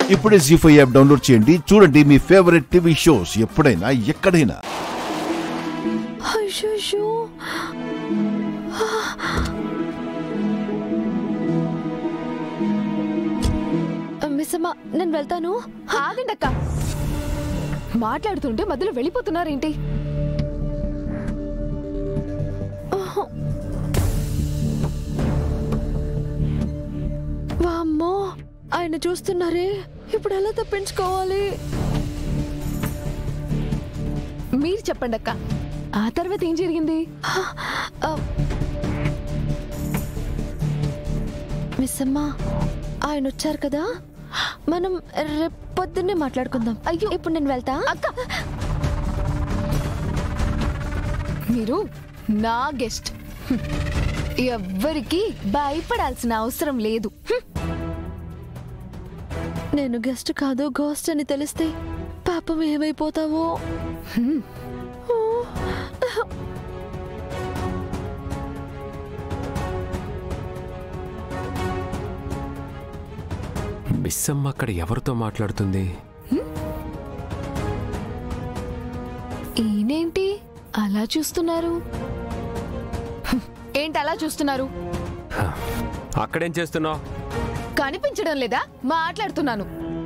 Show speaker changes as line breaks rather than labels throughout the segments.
ఇప్పుడే G five app download చేయండి చూడండి మీ ఫేవరెట్ టీవీ షోస్ ఎప్పుడైనా ఎక్కడైనా
అయ్యో మిస్ అమ్మ నేను వెళ్తాను
ఆగండి అక్క మాట్లాడుతుంటే మధ్యలో వెళ్ళిపోతున్నారేంటి
వామ్మో ఆయన చూస్తున్నారే ఇప్పుడు ఎలా తప్పించుకోవాలి
మీరు చెప్పండి అక్క ఆ తర్వాత ఏం జరిగింది
ఆ, మిస్ అమ్మ ఆయన వచ్చారు కదా మనం రేపు పొద్దున్నే మాట్లాడుకుందాం అయ్యో ఇప్పుడు నేను వెళ్తా
అక్క మీరు నా గెస్ట్ హ్మ్. ఎవ్వరికి భయపడాల్సిన అవసరం లేదు హ్మ్.
నేను గెస్ట్ కాదు గోస్ట్ అని తెలిస్తే పాపం ఏమైపోతావో
మిస్సమ్మ అక్కడ ఎవరితో మాట్లాడుతుంది
ఈయనేంటి అలా చూస్తున్నారు హ్మ్. ఏంటి అలా చూస్తున్నారు
హ, అక్కడేం చేస్తున్నావు
కనిపించడం లేదా మాట్లాడుతున్నాను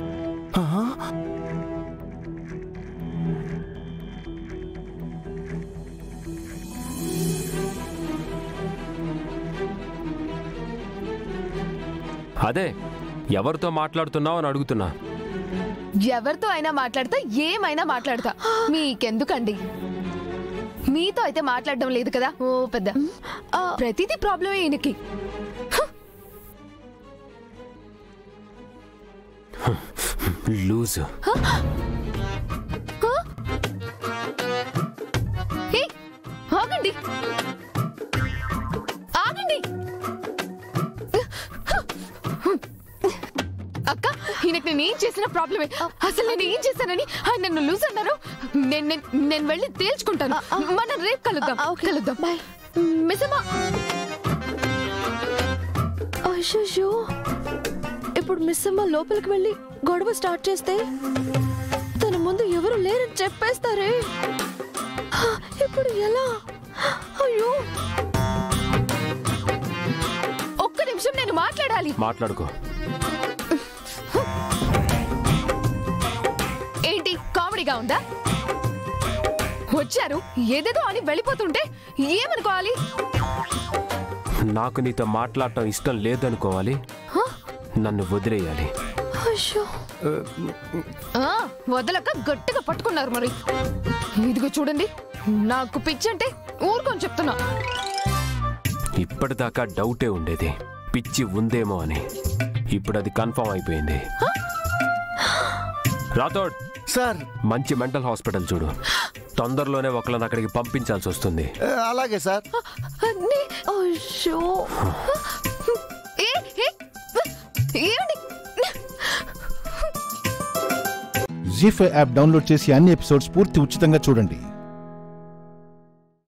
అదే ఎవరితో మాట్లాడుతున్నావు అని అడుగుతున్నా
ఎవరితో అయినా మాట్లాడతా ఏమైనా మాట్లాడతా మీకెందుకండి మీతో అయితే మాట్లాడడం లేదు కదా ఓ పెద్ద ఆ, ప్రతిదీ ప్రాబ్లమే ఈయనకి
లూజ్
హే, ఆగండి ఆగండి అక్క ఈయనకి నేను ఏం చేసిన ప్రాబ్లమే అసలు నేను ఏం చేశానని ఆయన నన్ను లూజ్ అన్నారు నేను నేను- నేను వెళ్ళి తేల్చుకుంటాను మనం రేపు కలుద్దాం కలుద్దాం
బాయ్ మిస్ అమ్మ అయ్యో ఇప్పుడు మిస్ అమ్మ లోపలికి వెళ్ళి గొడవ స్టార్ట్ చేస్తే తన ముందు ఎవరు లేరని చెప్పేస్తారే హ, ఇప్పుడు ఎలా అయ్యో
ఒక్క నిమిషం నేను మాట్లాడాలి
మాట్లాడుకో
ఏంటి కామెడీగా ఉందా వచ్చారు ఏదేదో అని వెళ్ళిపోతుంటే ఏమనుకోవాలి
నాకు నీతో మాట్లాడటం ఇష్టం లేదనుకోవాలి నన్ను వదిలేయాలి
అయ్యో
ఆ, వదలక గట్టిగా పట్టుకున్నారు మరి ఇదిగో చూడండి నాకు పిచ్చంటే ఊరుకొని చెప్తున్నా
ఇప్పటిదాకా డౌటే ఉండేది పిచ్చి ఉందేమో అని ఇప్పుడు అది కన్ఫర్మ్ అయిపోయింది రాథోడ్
సార్
మంచి మెంటల్ హాస్పిటల్ చూడు తొందరలోనే ఒకళ్ళని అక్కడికి పంపించాల్సి వస్తుంది
ఆ, అలాగే సార్
నే-
అయ్యో
ఏ, ఏ, ఏమండి
జీ ఫైవ్ యాప్ డౌన్లోడ్ చేసి అన్ని ఎపిసోడ్స్ పూర్తి ఉచితంగా చూడండి